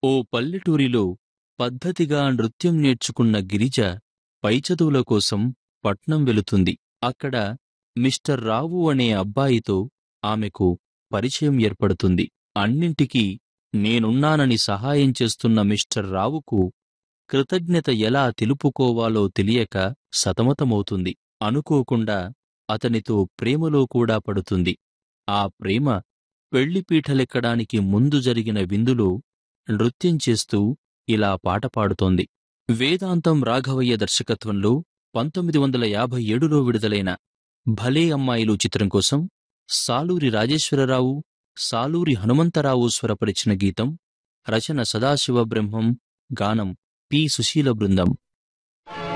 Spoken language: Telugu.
ఓ పల్లెటూరిలో పద్ధతిగా నృత్యం నేర్చుకున్న గిరిజ పై చదువుల కోసం పట్నం వెళుతుంది అక్కడ మిస్టర్ రావు అనే అబ్బాయితో ఆమెకు పరిచయం ఏర్పడుతుంది అన్నింటికీ నేనున్నానని సహాయం చేస్తున్న మిస్టర్ రావుకు కృతజ్ఞత ఎలా తెలుపుకోవాలో తెలియక సతమతమవుతుంది అనుకోకుండా అతనితో ప్రేమలో కూడా పడుతుంది ఆ ప్రేమ పెళ్లిపీఠలెక్కడానికి ముందు జరిగిన విందులో నృత్యం చేస్తూ ఇలా పాట పాడుతోంది వేదాంతం రాఘవయ్య దర్శకత్వంలో పంతొమ్మిది వందల యాభై ఏడులో విడుదలైన భలే అమ్మాయిలు చిత్రం కోసం సాలూరి రాజేశ్వరరావు సాలూరి హనుమంతరావు స్వరపరిచిన గీతం రచన సదాశివ బ్రహ్మం గానం పి సుశీల బృందం